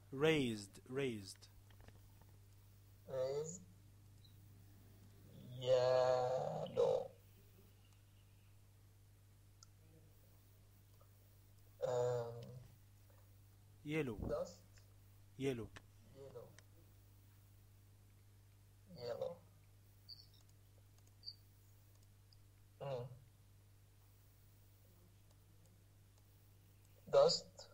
raised raised raised yellow um, yellow dust yellow yellow yellow mm. dust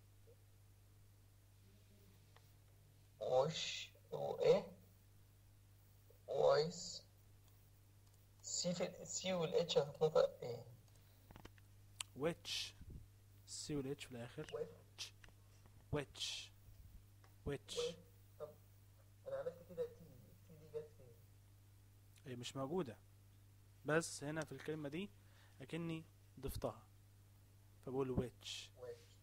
وش وايه voice سي في السي والاتش هتتنطق ايه which السي والاتش في الاخر which which which which طب انا عملت كده تي التي دي جت فين هي مش موجودة بس هنا في الكلمة دي أكني ضفتها فبقول which which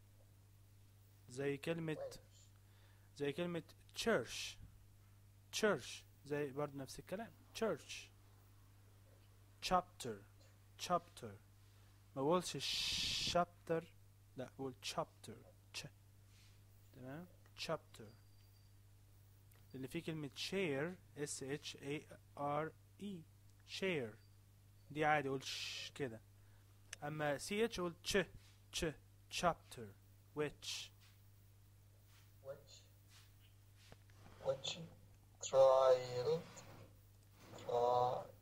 زي كلمة which زي كلمة church church زي برضه نفس الكلام church chapter chapter ما بقولش chapter لا بقول chapter ch تمام chapter اللي فيه كلمة share s h a r e share دي عادي اقول ش كده اما c h اقول ch ch chapter which which which trial trial